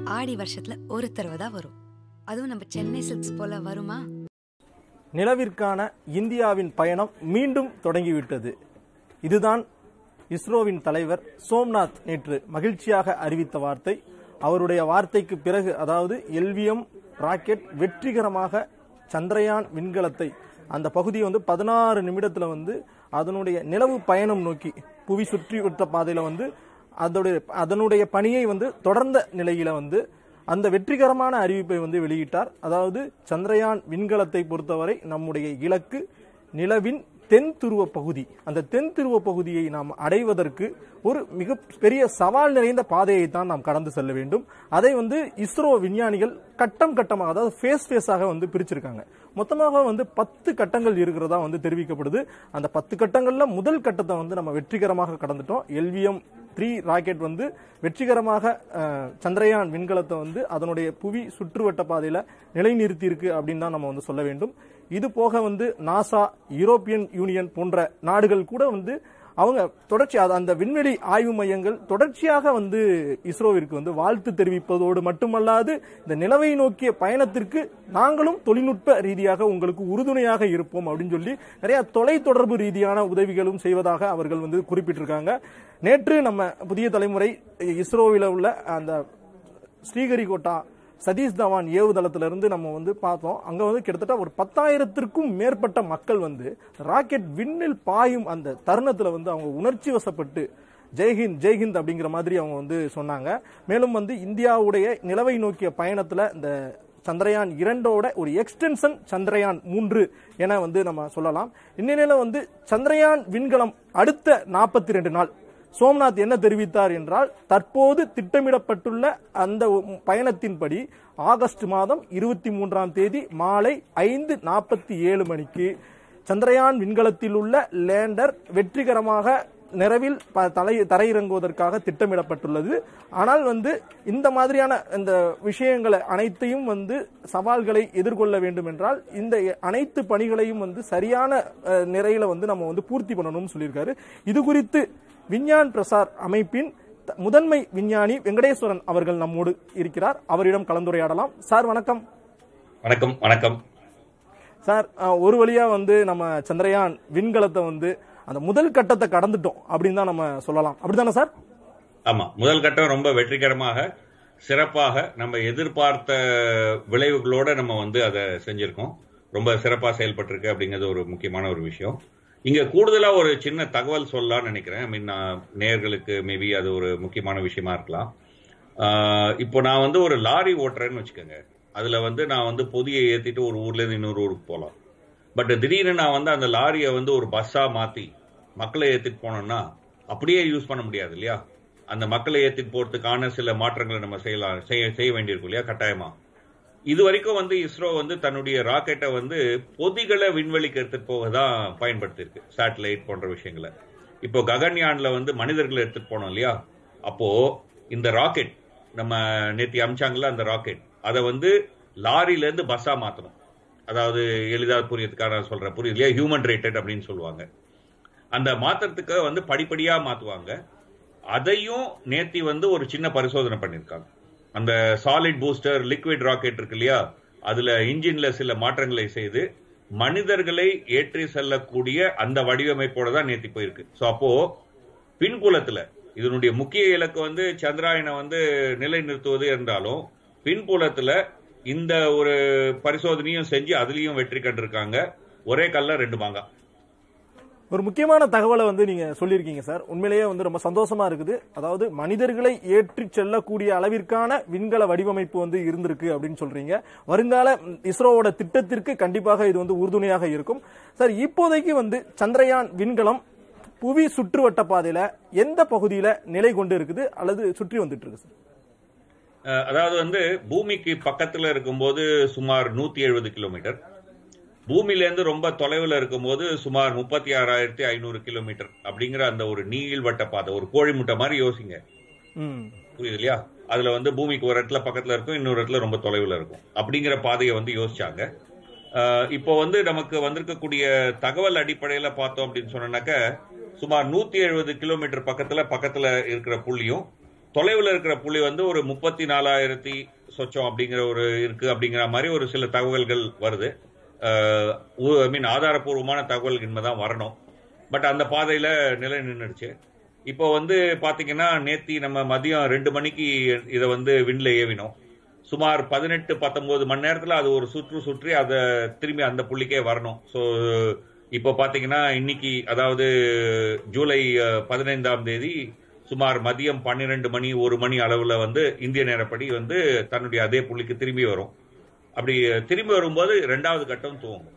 ஆடி வருஷத்துல ஒரு தடவை தான் வரும் அதுவும் நம்ம சென்னை சில்க்ஸ் போல வருமா நிலவிற்கான இந்தியாவின் பயணம் மீண்டும் தொடங்கிவிட்டது இதுதான் இஸ்ரோவின் தலைவர் சோம்நாத் நேற்று மகிழ்ச்சியாக அறிவித்த வார்த்தை அவருடைய வார்த்தைக்கு பிறகு அதாவது எல்விஎம் ராக்கெட் வெற்றிகரமாக சந்திரயான் விண்கலத்தை அந்த பகுதியை வந்து பதினாறு நிமிடத்தில் வந்து அதனுடைய நிலவு பயணம் நோக்கி புவி சுற்றி விட்ட பாதையில் வந்து அதோடைய அதனுடைய பணியை வந்து தொடர்ந்த நிலையில வந்து அந்த வெற்றிகரமான அறிவிப்பை வந்து வெளியிட்டார் அதாவது சந்திரயான் விண்கலத்தை பொறுத்தவரை நம்முடைய இலக்கு நிலவின் தென் துருவ பகுதி அந்த தென் துருவ பகுதியை நாம் அடைவதற்கு ஒரு மிக பெரிய சவால் நிறைந்த பாதையை தான் நாம் கடந்து செல்ல வேண்டும் அதை வந்து இஸ்ரோ விஞ்ஞானிகள் கட்டம் கட்டமாக அதாவது ஃபேஸ் ஃபேஸாக வந்து பிரிச்சிருக்காங்க மொத்தமாக வந்து பத்து கட்டங்கள் இருக்கிறதா வந்து தெரிவிக்கப்படுது அந்த பத்து கட்டங்கள்ல முதல் கட்டத்தை வந்து நம்ம வெற்றிகரமாக கடந்துட்டோம் எல்விஎம் த்ரீ ராக்கெட் வந்து வெற்றிகரமாக அஹ், சந்திரயான் விண்கலத்தை வந்து அதனுடைய புவி சுற்றுவட்ட பாதையில நிலைநிறுத்தி இருக்கு அப்படின்னு தான் நம்ம வந்து சொல்ல வேண்டும் இது போக வந்து நாசா யூரோப்பியன் யூனியன் போன்ற நாடுகள் கூட வந்து அவங்க தொடர்ச்சி அது அந்த விண்வெளி ஆய்வு மையங்கள் தொடர்ச்சியாக வந்து இஸ்ரோவிற்கு வந்து வாழ்த்து தெரிவிப்பதோடு மட்டுமல்லாது இந்த நிலவை நோக்கிய பயணத்திற்கு நாங்களும் தொழில்நுட்ப ரீதியாக உங்களுக்கு உறுதுணையாக இருப்போம் அப்படின்னு சொல்லி நிறைய தொலைத்தொடர்பு ரீதியான உதவிகளும் செய்வதாக அவர்கள் வந்து குறிப்பிட்டிருக்காங்க நேற்று நம்ம புதிய தலைமுறை இஸ்ரோவில் உள்ள அந்த ஸ்ரீஹரிகோட்டா சதீஷ் தவான் ஏவுதளத்திலிருந்து நம்ம வந்து பார்த்தோம் அங்க வந்து கிட்டத்தட்ட ஒரு பத்தாயிரத்திற்கும் மேற்பட்ட மக்கள் வந்து ராக்கெட் விண்ணில் பாயும் அந்த தருணத்துல வந்து அவங்க உணர்ச்சி வசப்பட்டு ஜெய்ஹிந்த் ஜெய்ஹிந்த் அப்படிங்கிற மாதிரி அவங்க வந்து சொன்னாங்க மேலும் வந்து இந்தியாவுடைய நிலவை நோக்கிய பயணத்துல இந்த சந்திரயான் இரண்டோட ஒரு எக்ஸ்டென்ஷன் சந்திரயான் மூன்று என வந்து நம்ம சொல்லலாம் இந்நிலையில வந்து சந்திரயான் விண்கலம் அடுத்த நாற்பத்தி ரெண்டு நாள் சோம்நாத் என்ன தெரிவித்தார் என்றால் தற்போது திட்டமிடப்பட்டுள்ள அந்த பயணத்தின்படி ஆகஸ்ட் மாதம் இருபத்தி மூன்றாம் தேதி மாலை ஐந்து நாற்பத்தி ஏழு மணிக்கு சந்திரயான் விண்கலத்தில் உள்ள லேண்டர் வெற்றிகரமாக நிறவில் ப- தலை தரையிறங்குவதற்காக திட்டமிடப்பட்டுள்ளது ஆனால் வந்து இந்த மாதிரியான இந்த விஷயங்களை அனைத்தையும் வந்து சவால்களை எதிர்கொள்ள வேண்டும் என்றால் இந்த அனைத்து பணிகளையும் வந்து சரியான அஹ், நிறையில வந்து நம்ம வந்து பூர்த்தி பண்ணணும்னு சொல்லியிருக்காரு இது குறித்து விஞ்ஞான் பிரசார் அமைப்பின் த- முதன்மை விஞ்ஞானி வெங்கடேஸ்வரன் அவர்கள் நம்மோடு இருக்கிறார் அவரிடம் கலந்துரையாடலாம் சார் வணக்கம் வணக்கம் வணக்கம் சார் அஹ், ஒரு வழியா வந்து நம்ம சந்திரயான் விண்கலத்தை வந்து அந்த முதல் கட்டத்தை கடந்துட்டோம் அப்படின்னு தான் நம்ம சொல்லலாம் அப்படிதானே சார் ஆமா முதல் கட்டம் ரொம்ப வெற்றிகரமாக சிறப்பாக நம்ம எதிர்பார்த்த விளைவுகளோட நம்ம வந்து அதை செஞ்சிருக்கோம் ரொம்ப சிறப்பா செயல்பட்டிருக்கு அப்படிங்கிறது ஒரு முக்கியமான ஒரு விஷயம் இங்க கூடுதலா ஒரு சின்ன தகவல் சொல்லலாம்னு நினைக்கிறேன் ஐ மீன் நேர்களுக்கு மேபி அது ஒரு முக்கியமான விஷயமா இருக்கலாம் ஆஹ் இப்போ நான் வந்து ஒரு லாரி ஓட்டுறேன்னு வச்சுக்கோங்க அதுல வந்து நான் வந்து பொதியை ஏத்திட்டு ஒரு ஊர்ல இருந்து இன்னொரு ஊருக்கு போகலாம் பட் திடீர்னு நான் வந்து அந்த லாரியை வந்து ஒரு பஸ்ஸா மாத்தி மக்களை ஏத்திட்டு போனோம்னா அப்படியே யூஸ் பண்ண முடியாது இல்லையா அந்த மக்களை ஏத்திட்டு போறதுக்கான சில மாற்றங்களை நம்ம செய்யலாம் செய்ய செய்ய வேண்டியிருக்கும் இல்லையா கட்டாயமா இது வரைக்கும் வந்து இஸ்ரோ வந்து தன்னுடைய ராக்கெட்டை வந்து பொதிகளை விண்வெளிக்கு எடுத்துட்டு போக தான் பயன்படுத்தியிருக்கு சேட்டலைட் போன்ற விஷயங்களை இப்போ ககன்யான்ல வந்து மனிதர்களை எடுத்துட்டு போனோம் இல்லையா அப்போ இந்த ராக்கெட் நம்ம நேத்தி அமிச்சாங்கல்ல அந்த ராக்கெட் அதை வந்து லாரில இருந்து பஸ்ஸா மாத்தணும் அதாவது எளிதாக புரியறதுக்காக நான் சொல்றேன் புரியுது இல்லையா ஹியூமன் ரேட்டட் அப்படின்னு சொல்லுவாங்க அந்த மாத்திரத்துக்கு வந்து படிப்படியா மாத்துவாங்க அதையும் நேத்தி வந்து ஒரு சின்ன பரிசோதனை பண்ணியிருக்காங்க அந்த சாலிட் பூஸ்டர் லிக்விட் ராக்கெட் இருக்கு இல்லையா அதுல இன்ஜின்ல சில மாற்றங்களை செய்து மனிதர்களை ஏற்றி செல்லக்கூடிய அந்த வடிவமைப்போட தான் நேத்தி போயிருக்கு ஸோ அப்போ பின்புலத்துல இதனுடைய முக்கிய இலக்கு வந்து சந்திராயனை வந்து நிலைநிறுத்துவது என்றாலும் பின்புலத்துல இந்த ஒரு பரிசோதனையும் செஞ்சு அதுலயும் வெற்றி கண்டிருக்காங்க ஒரே கல்ல ரெண்டு மாங்காய் ஒரு முக்கியமான தகவலை வந்து நீங்க சொல்லியிருக்கீங்க சார் உண்மையிலேயே வந்து ரொம்ப சந்தோஷமா இருக்குது அதாவது மனிதர்களை ஏற்றி செல்லக்கூடிய அளவிற்கான விண்கல வடிவமைப்பு வந்து இருந்திருக்கு அப்படின்னு சொல்றீங்க வருங்கால ம், இஸ்ரோவோட திட்டத்திற்கு கண்டிப்பாக இது வந்து உறுதுணையாக இருக்கும் சார் இப்போதைக்கு வந்து சந்திரயான் விண்கலம் புவி சுற்றுவட்ட பாதையில எந்த பகுதியில நிலை கொண்டு இருக்குது அல்லது சுற்றி வந்துட்டு இருக்கு சார் அஹ் அதாவது வந்து பூமிக்கு பக்கத்துல இருக்கும்போது சுமார் நூத்தி எழுபது கிலோமீட்டர் பூமியில இருந்து ரொம்ப தொலைவில் இருக்கும்போது சுமார் முப்பத்தி ஆறாயிரத்தி ஐநூறு கிலோமீட்டர் அப்படிங்கிற அந்த ஒரு நீள்வட்ட பாதை ஒரு கோழி முட்டை மாதிரி யோசிங்க ம் புரியுது இல்லையா அதுல வந்து பூமிக்கு ஒரு இடத்துல பக்கத்துல இருக்கும் இன்னொரு இடத்துல ரொம்ப தொலைவில் இருக்கும் அப்படிங்கிற பாதையை வந்து யோசிச்சாங்க அஹ் இப்போ வந்து நமக்கு வந்திருக்கக்கூடிய தகவல் அடிப்படையில பார்த்தோம் அப்படின்னு சொன்னாக்க சுமார் நூத்தி எழுபது கிலோமீட்டர் பக்கத்துல பக்கத்துல இருக்கிற புள்ளியும் தொலைவில் இருக்கிற புள்ளி வந்து ஒரு முப்பத்தி நாலாயிரத்தி சொச்சம் அப்படிங்கிற ஒரு இருக்கு அப்படிங்கிற மாதிரி ஒரு சில தகவல்கள் வருது ஐ மீன் ஆதாரப்பூர்வமான தகவல் இனிமேதான் வரணும் பட் அந்த பாதையில நிலை நின்றுடுச்சு இப்போ வந்து பாத்தீங்கன்னா நேத்தி நம்ம மதியம் ரெண்டு மணிக்கு இதை வந்து விண்ல ஏவினோம் சுமார் பதினெட்டு பத்தொன்பது மணி நேரத்துல அது ஒரு சுற்று சுற்றி அதை திரும்பி அந்த புள்ளிக்கே வரணும் ஸோ இப்போ பாத்தீங்கன்னா இன்னைக்கு அதாவது ஜூலை அஹ், பதினைந்தாம் தேதி சுமார் மதியம் பன்னிரெண்டு மணி ஒரு மணி அளவுல வந்து இந்திய நேரப்படி வந்து தன்னுடைய அதே புள்ளிக்கு திரும்பி வரும் அப்படி திரும்பி வரும்போது ரெண்டாவது கட்டம் துவங்கும்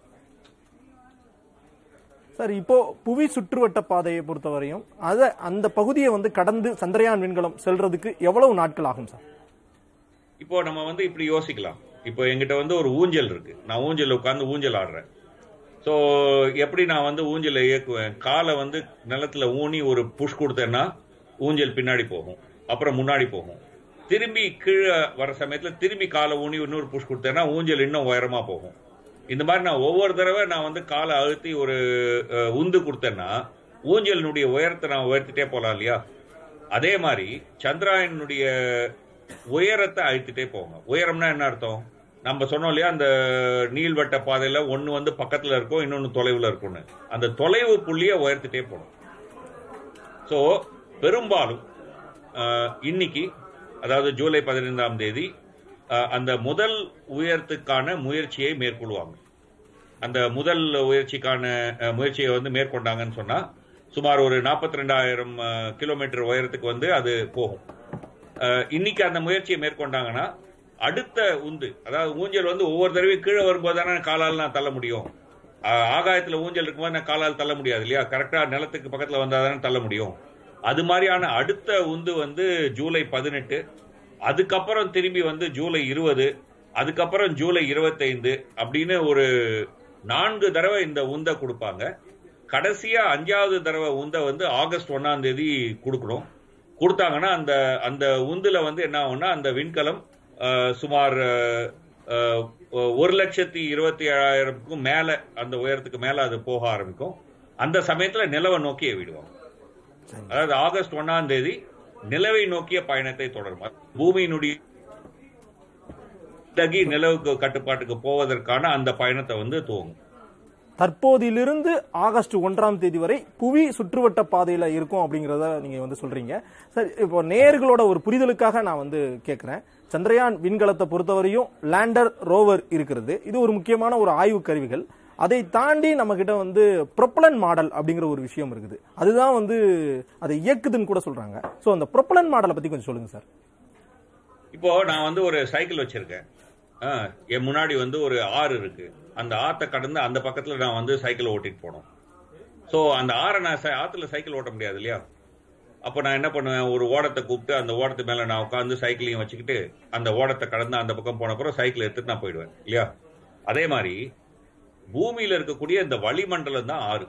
சார் இப்போ புவி சுற்றுவட்ட பாதையை பொறுத்தவரையும் அத அந்த பகுதியை வந்து கடந்து சந்திரயான் விண்கலம் செல்றதுக்கு எவ்வளவு நாட்கள் ஆகும் சார் இப்போ நம்ம வந்து இப்படி யோசிக்கலாம் இப்போ எங்கிட்ட வந்து ஒரு ஊஞ்சல் இருக்கு நான் ஊஞ்சல்ல உட்கார்ந்து ஊஞ்சல் ஆடுறேன் ஸோ எப்படி நான் வந்து ஊஞ்சலை இயக்குவேன் காலை வந்து நிலத்துல ஊனி ஒரு புஷ் கொடுத்தேன்னா ஊஞ்சல் பின்னாடி போகும் அப்புறம் முன்னாடி போகும் திரும்பி கீழே வர சமயத்துல திரும்பி காலை ஊனி இன்னொரு புஷ் கொடுத்தேன்னா ஊஞ்சல் இன்னும் உயரமா போகும் இந்த மாதிரி நான் ஒவ்வொரு தடவை நான் வந்து காலை அழுத்தி ஒரு அஹ், உந்து கொடுத்தேன்னா ஊஞ்சலினுடைய உயரத்தை நான் உயர்த்திட்டே போலாம் இல்லையா அதே மாதிரி சந்திராயனுடைய உயரத்தை அழுத்திட்டே போங்க உயரம்னா என்ன அர்த்தம் நம்ம சொன்னோம் இல்லையா அந்த நீள்வட்ட பாதையில ஒன்னு வந்து பக்கத்துல இருக்கும் இன்னொன்னு தொலைவுல இருக்கும்னு அந்த தொலைவு புள்ளிய உயர்த்திட்டே போகணும் சோ பெரும்பாலும் அஹ், இன்னைக்கு அதாவது ஜூலை பதினைந்தாம் தேதி அஹ், அந்த முதல் உயரத்துக்கான முயற்சியை மேற்கொள்வாங்க அந்த முதல் முயற்சிக்கான அஹ், முயற்சியை வந்து மேற்கொண்டாங்கன்னு சொன்னா சுமார் ஒரு நாற்பத்தி ரெண்டாயிரம் கிலோமீட்டர் உயரத்துக்கு வந்து அது போகும் அஹ், இன்னைக்கு அந்த முயற்சியை மேற்கொண்டாங்கன்னா அடுத்த உந்து அதாவது ஊஞ்சல் வந்து ஒவ்வொரு தடவையும் கீழே வரும்போது தானே காலால் நான் தள்ள முடியும் அஹ், ஆகாயத்துல ஊஞ்சல் இருக்கும்போது நான் காலால் தள்ள முடியாது இல்லையா கரெக்டா நிலத்துக்கு பக்கத்துல வந்தா தானே தள்ள முடியும் அது மாதிரியான அடுத்த உந்து வந்து ஜூலை பதினெட்டு அதுக்கப்புறம் திரும்பி வந்து ஜூலை இருபது அதுக்கப்புறம் ஜூலை இருபத்தைந்து அப்படின்னு ஒரு நான்கு தடவை இந்த உந்த கொடுப்பாங்க கடைசியா அஞ்சாவது தடவை உந்த வந்து ஆகஸ்ட் ஒன்னாம் தேதி கொடுக்கணும் கொடுத்தாங்கன்னா அந்த அந்த உந்துல வந்து என்ன ஆகும்னா அந்த விண்கலம் அஹ், சுமார் அஹ், அஹ், ஒரு லட்சத்தி இருபத்தி ஏழாயிரத்துக்கும் மேல அந்த உயரத்துக்கு மேல அது போக ஆரம்பிக்கும் அந்த சமயத்துல நிலவை நோக்கி விடுவாங்க அதாவது ஆகஸ்ட் ஒன்னாம் தேதி நிலவை நோக்கிய பயணத்தை தொடரும் பூமியினுடைய தகி நிலவுக்கு கட்டுப்பாட்டுக்கு போவதற்கான அந்த பயணத்தை வந்து துவங்கும் தற்போதிலிருந்து ஆகஸ்ட் ஒன்றாம் தேதி வரை புவி சுற்றுவட்ட பாதையில இருக்கும் அப்படிங்கறத நீங்க வந்து சொல்றீங்க சார் இப்போ நேர்களோட ஒரு புரிதலுக்காக நான் வந்து கேட்கிறேன் சந்திரயான் விண்கலத்தை பொறுத்தவரையும் லேண்டர் ரோவர் இருக்கிறது இது ஒரு முக்கியமான ஒரு ஆய்வு கருவிகள் அதை தாண்டி நம்ம கிட்ட வந்து ப்ரொப்பலன் மாடல் அப்படிங்கிற ஒரு விஷயம் இருக்குது அதுதான் வந்து அதை இயக்குதுன்னு கூட சொல்றாங்க சோ அந்த ப்ரொப்பலன் மாடலை பத்தி கொஞ்சம் சொல்லுங்க சார் இப்போ நான் வந்து ஒரு சைக்கிள் வச்சிருக்கேன் ஆ, என் முன்னாடி வந்து ஒரு ஆறு இருக்கு அந்த ஆத்தை கடந்து அந்த பக்கத்துல நான் வந்து சைக்கிள் ஓட்டிட்டு போனோம் சோ அந்த ஆறை நான் சை- ஆத்துல சைக்கிள் ஓட்ட முடியாது இல்லையா அப்போ நான் என்ன பண்ணுவேன் ஒரு ஓடத்தை கூப்பிட்டு அந்த ஓடத்து மேல நான் உட்காந்து சைக்கிளையும் வச்சுக்கிட்டு அந்த ஓடத்தை கடந்து அந்த பக்கம் போன அப்புறம் சைக்கிள் எடுத்துட்டு நான் போயிடுவேன் இல்லையா அதே மாதிரி பூமியில இருக்கக்கூடிய இந்த வளிமண்டலம் தான் ஆறு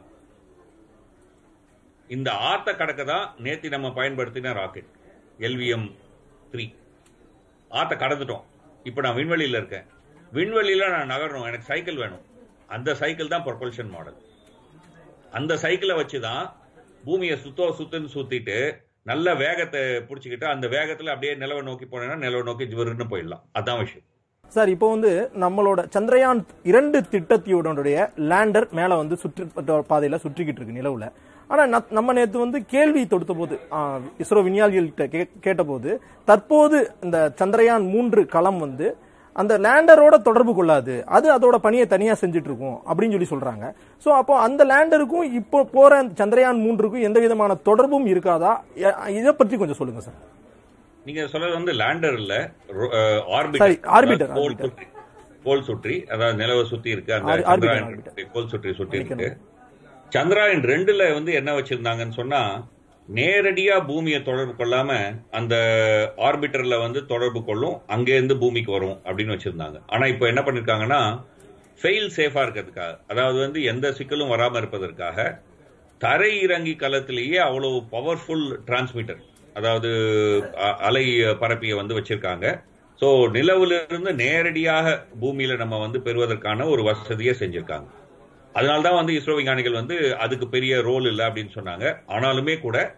இந்த ஆத்த கடக்க தான் நேத்தி நம்ம பயன்படுத்தின ராக்கெட் எல்விஎம் த்ரீ ஆத்த கடந்துட்டோம் இப்போ நான் விண்வெளியில இருக்கேன் விண்வெளியில நான் நகரணும் எனக்கு சைக்கிள் வேணும் அந்த சைக்கிள் தான் ப்ரொபல்ஷன் மாடல் அந்த சைக்கிளை வச்சு தான் பூமியை சுத்தோ சுத்துன்னு சுத்திட்டு நல்ல வேகத்தை பிடிச்சிக்கிட்டு அந்த வேகத்துல அப்படியே நிலவை நோக்கி போனேன்னா நிலவை நோக்கி ஜிவருன்னு போயிடலாம் அதான் விஷயம் சார் இப்போ வந்து நம்மளோட சந்திரயான் இரண்டு திட்டத்தினுடைய லேண்டர் மேல வந்து சுற்று பாதையில சுற்றிக்கிட்டு இருக்கு நிலவுல ஆனா நத்- நம்ம நேத்து வந்து கேள்வி தொடுத்த போது ஆ, இஸ்ரோ விஞ்ஞானிகள்கிட்ட கே- கேட்டபோது தற்போது இந்த சந்திரயான் மூன்று களம் வந்து அந்த லேண்டரோட தொடர்பு கொள்ளாது அது அதோட பணியை தனியா செஞ்சுட்டு இருக்கும் அப்படின்னு சொல்லி சொல்றாங்க சோ அப்போ அந்த லேண்டருக்கும் இப்போ போற அந்த சந்திரயான் மூன்றுக்கும் எந்த விதமான தொடர்பும் இருக்காதா எ- இதை பற்றி கொஞ்சம் சொல்லுங்க சார் நீங்க சொல்றது வந்து லேண்டர் இல்ல Sorry, orbiter, கோல் orbiter. சுற்றி கோல் சுற்றி அதாவது நிலவை சுத்தி இருக்கு அந்த Or- orbiter, சந்திராயன் orbiter. கோல் சுற்றி சுற்றி இருக்கு சந்திராயன் ரெண்டுல வந்து என்ன வச்சிருந்தாங்கன்னு சொன்னா நேரடியா பூமியை தொடர்பு கொள்ளாம அந்த ஆர்பிட்டர்ல வந்து தொடர்பு கொள்ளும் அங்கேருந்து பூமிக்கு வரும் அப்படின்னு வச்சிருந்தாங்க ஆனா இப்போ என்ன பண்ணிருக்காங்கன்னா ஃபெயில் சேஃபா இருக்கிறதுக்காக அதாவது வந்து எந்த சிக்கலும் வராம இருப்பதற்காக தரை இறங்கி களத்திலேயே அவ்வளவு பவர்ஃபுல் டிரான்ஸ்மிட்டர் அதாவது அ- அலை பரப்பியை வந்து வச்சிருக்காங்க சோ நிலவுல இருந்து நேரடியாக பூமியில நம்ம வந்து பெறுவதற்கான ஒரு வசதியை செஞ்சிருக்காங்க அதனால்தான் வந்து இஸ்ரோ விஞ்ஞானிகள் வந்து அதுக்கு பெரிய ரோல் இல்லை அப்படின்னு சொன்னாங்க ஆனாலுமே கூட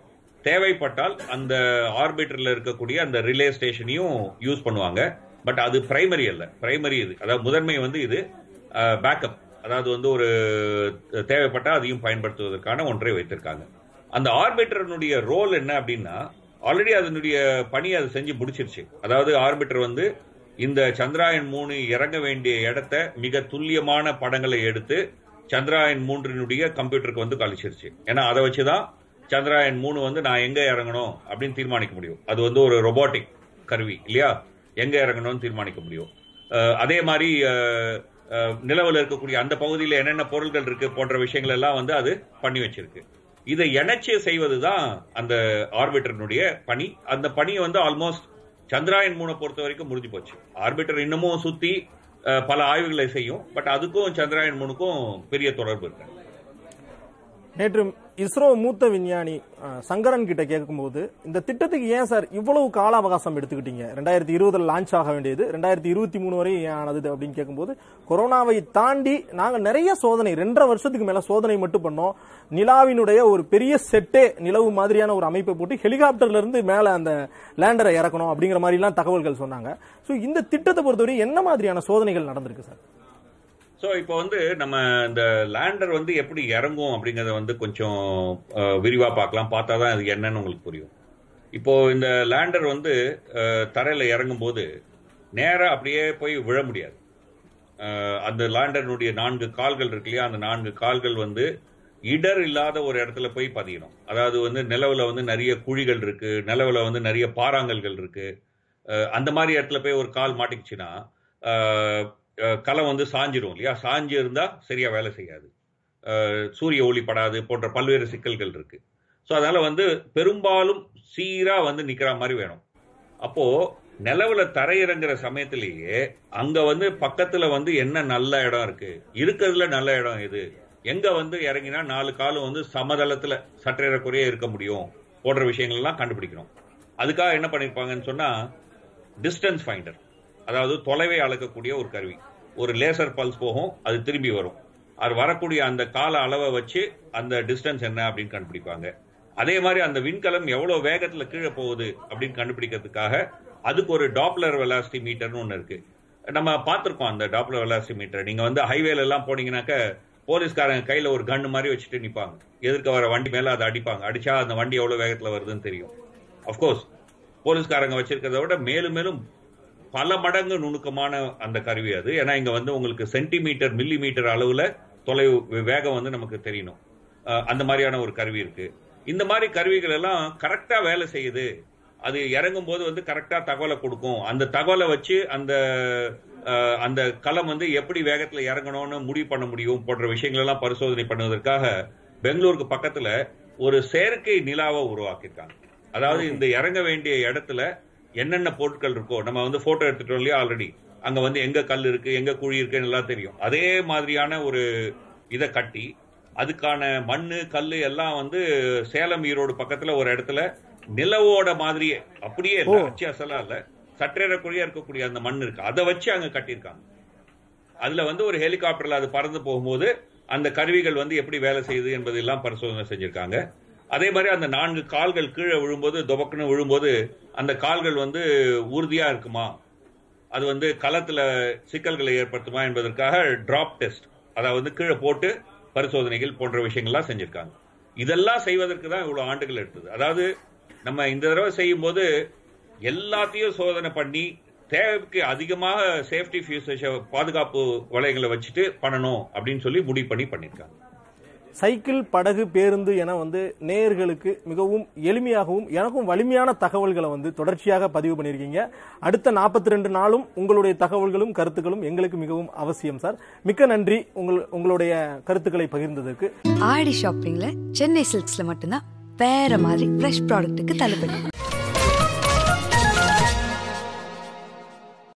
தேவைப்பட்டால் அந்த ஆர்பிட்டர்ல இருக்கக்கூடிய அந்த ரிலே ஸ்டேஷனையும் யூஸ் பண்ணுவாங்க பட் அது பிரைமரி அல்ல பிரைமரி இது அதாவது முதன்மை வந்து இது பேக்கப் அதாவது வந்து ஒரு தேவைப்பட்டால் அதையும் பயன்படுத்துவதற்கான ஒன்றை வைத்திருக்காங்க அந்த ஆர்பிட்டரனுடைய ரோல் என்ன அப்படின்னா ஆல்ரெடி அதனுடைய பணியை அது செஞ்சு முடிச்சிருச்சு அதாவது ஆர்பிட்டர் வந்து இந்த சந்திராயன் மூணு இறங்க வேண்டிய இடத்த மிக துல்லியமான படங்களை எடுத்து சந்திராயன் மூன்றினுடைய கம்ப்யூட்டருக்கு வந்து கழிச்சிருச்சு ஏன்னா அதை வச்சுதான் சந்திராயன் மூணு வந்து நான் எங்க இறங்கணும் அப்படின்னு தீர்மானிக்க முடியும் அது வந்து ஒரு ரொபோட்டிக் கருவி இல்லையா எங்க இறங்கணும்னு தீர்மானிக்க முடியும் அஹ் அதே மாதிரி அஹ், அஹ், நிலவுல இருக்கக்கூடிய அந்த பகுதியில் என்னென்ன பொருள்கள் இருக்கு போன்ற விஷயங்கள் எல்லாம் வந்து அது பண்ணி வச்சிருக்கு இதை இணைச்சு செய்வதுதான் அந்த ஆர்பிட்டர்னுடைய பணி அந்த பணியை வந்து ஆல்மோஸ்ட் சந்திராயன் மூணை பொறுத்த வரைக்கும் முடிஞ்சு போச்சு ஆர்பிட்டர் இன்னமும் சுத்தி அஹ், பல ஆய்வுகளை செய்யும் பட் அதுக்கும் சந்திராயன் மூணுக்கும் பெரிய தொடர்பு இருக்கு நேற்று இஸ்ரோ மூத்த விஞ்ஞானி அஹ், சங்கரன் கிட்ட கேட்கும்போது இந்த திட்டத்துக்கு ஏன் சார் இவ்வளவு கால அவகாசம் எடுத்துக்கிட்டீங்க ரெண்டாயிரத்தி இருபதுல லான்ச் ஆக வேண்டியது ரெண்டாயிரத்தி இருபத்தி மூணு வரை ஏன் ஆனது அப்படின்னு கேட்கும்போது கொரோனாவை தாண்டி நாங்க நிறைய சோதனை ரெண்டரை வருஷத்துக்கு மேல சோதனை மட்டும் பண்ணோம் நிலாவினுடைய ஒரு பெரிய செட்டே நிலவு மாதிரியான ஒரு அமைப்பை போட்டு ஹெலிகாப்டர்ல இருந்து மேல அந்த லேண்டரை இறக்கணும் அப்படிங்கிற மாதிரி எல்லாம் தகவல்கள் சொன்னாங்க சோ இந்த திட்டத்தை பொறுத்தவரை என்ன மாதிரியான சோதனைகள் நடந்திருக்கு சார் ஸோ இப்போ வந்து நம்ம இந்த லேண்டர் வந்து எப்படி இறங்கும் அப்படிங்கறத வந்து கொஞ்சம் அஹ், விரிவா பார்க்கலாம் பார்த்தா தான் அது என்னன்னு உங்களுக்கு புரியும் இப்போ இந்த லேண்டர் வந்து அஹ், தரையில இறங்கும் போது நேரா அப்படியே போய் விழ முடியாது அஹ், அந்த லேண்டர்னுடைய நான்கு கால்கள் இருக்கு இல்லையா அந்த நான்கு கால்கள் வந்து இடர் இல்லாத ஒரு இடத்துல போய் பதியணும் அதாவது வந்து நிலவுல வந்து நிறைய குழிகள் இருக்கு நிலவுல வந்து நிறைய பாறாங்கல்கள் இருக்கு அஹ், அந்த மாதிரி இடத்துல போய் ஒரு கால் மாட்டிக்கிச்சுன்னா அஹ், அஹ், களம் வந்து சாஞ்சிரும் இல்லையா சாஞ்சு இருந்தா சரியா வேலை செய்யாது அஹ், சூரிய ஒளி படாது போன்ற பல்வேறு சிக்கல்கள் இருக்கு ஸோ அதனால வந்து பெரும்பாலும் சீரா வந்து நிக்கிற மாதிரி வேணும் அப்போ நிலவுல தரையிறங்குற சமயத்திலேயே அங்க வந்து பக்கத்துல வந்து என்ன நல்ல இடம் இருக்கு இருக்கிறதுல நல்ல இடம் எது எங்க வந்து இறங்கினா நாலு காலும் வந்து சமதளத்துல சற்றேறக்குறைய இருக்க முடியும் போன்ற விஷயங்கள் எல்லாம் கண்டுபிடிக்கணும் அதுக்காக என்ன பண்ணிருப்பாங்கன்னு சொன்னா டிஸ்டன்ஸ் ஃபைண்டர் அதாவது தொலைவை அளக்கக்கூடிய ஒரு கருவி ஒரு லேசர் பல்ஸ் போகும் அது திரும்பி வரும் அது வரக்கூடிய அந்த கால அளவை வச்சு அந்த டிஸ்டன்ஸ் என்ன அப்படின்னு கண்டுபிடிப்பாங்க அதே மாதிரி அந்த விண்கலம் எவ்வளவு வேகத்துல கீழே போகுது அப்படின்னு கண்டுபிடிக்கிறதுக்காக அதுக்கு ஒரு டாப்லர் வெலாசிட்டி மீட்டர்னு ஒன்று இருக்கு நம்ம பார்த்திருக்கோம் அந்த டாப்லர் வெலாசிட்டி மீட்டர் நீங்க வந்து ஹைவேல எல்லாம் போனீங்கன்னாக்க போலீஸ்காரங்க கையில ஒரு கன்னு மாதிரி வச்சுட்டு நிப்பாங்க எதிர்க்க வர வண்டி மேல அதை அடிப்பாங்க அடிச்சா அந்த வண்டி எவ்வளவு வேகத்துல வருதுன்னு தெரியும் அஃப்கோர்ஸ் போலீஸ்காரங்க வச்சிருக்கிறத விட மேலும் மேலும் பல மடங்கு நுணுக்கமான அந்த கருவி அது ஏன்னா இங்க வந்து உங்களுக்கு சென்டிமீட்டர் மில்லி மீட்டர் அளவுல தொலைவு வேகம் வந்து நமக்கு தெரியணும் அஹ் அந்த மாதிரியான ஒரு கருவி இருக்கு இந்த மாதிரி கருவிகள் எல்லாம் கரெக்டா வேலை செய்யுது அது இறங்கும் போது வந்து கரெக்டா தகவலை கொடுக்கும் அந்த தகவலை வச்சு அந்த அஹ், அந்த களம் வந்து எப்படி வேகத்துல இறங்கணும்னு முடிவு பண்ண முடியும் போன்ற விஷயங்கள் எல்லாம் பரிசோதனை பண்ணுவதற்காக பெங்களூருக்கு பக்கத்துல ஒரு செயற்கை நிலாவை உருவாக்கியிருக்காங்க அதாவது இந்த இறங்க வேண்டிய இடத்துல என்னென்ன பொருட்கள் இருக்கோ நம்ம வந்து போட்டோ எடுத்துட்டோம் இல்லையா ஆல்ரெடி அங்க வந்து எங்க கல் இருக்கு எங்க குழி இருக்குன்னு எல்லாம் தெரியும் அதே மாதிரியான ஒரு இதை கட்டி அதுக்கான மண்ணு கல்லு எல்லாம் வந்து சேலம் ஈரோடு பக்கத்துல ஒரு இடத்துல நிலவோட மாதிரியே அப்படியே இல்ல ஓ. அச்சு அசலா இல்ல சற்றேறக்குறையா இருக்கக்கூடிய அந்த மண் இருக்கு அதை வச்சு அங்க கட்டியிருக்காங்க அதுல வந்து ஒரு ஹெலிகாப்டர்ல அது பறந்து போகும்போது அந்த கருவிகள் வந்து எப்படி வேலை செய்யுது என்பதெல்லாம் பரிசோதனை செஞ்சிருக்காங்க அதே மாதிரி அந்த நான்கு கால்கள் கீழே விழும்போது துபக்குன்னு விழும்போது அந்த கால்கள் வந்து உறுதியா இருக்குமா அது வந்து களத்துல சிக்கல்களை ஏற்படுத்துமா என்பதற்காக டிராப் டெஸ்ட் அதாவது கீழே போட்டு பரிசோதனைகள் போன்ற விஷயங்கள்லாம் செஞ்சிருக்காங்க இதெல்லாம் செய்வதற்கு தான் இவ்வளவு ஆண்டுகள் எடுத்தது அதாவது நம்ம இந்த தடவை செய்யும் போது எல்லாத்தையும் சோதனை பண்ணி தேவைக்கு அதிகமாக சேஃப்டி ஃபியூசேஷ பாதுகாப்பு வளையங்களை வச்சுட்டு பண்ணணும் அப்படின்னு சொல்லி முடிவு பண்ணி பண்ணிருக்காங்க சைக்கிள் படகு பேருந்து என வந்து நேயர்களுக்கு மிகவும் எளிமையாகவும் எனக்கும் வலிமையான தகவல்களை வந்து தொடர்ச்சியாக பதிவு பண்ணியிருக்கீங்க அடுத்த நாற்பத்தி ரெண்டு நாளும் உங்களுடைய தகவல்களும் கருத்துக்களும் எங்களுக்கு மிகவும் அவசியம் சார் மிக்க நன்றி உங்கள் உங்களுடைய கருத்துக்களை பகிர்ந்ததற்கு ஆடி ஷாப்பிங்ல சென்னை சில்க்ஸ்ல மட்டும்தான் வேற மாதிரி ஃப்ரெஷ் ப்ராடக்ட்டுக்கு தள்ளுபடி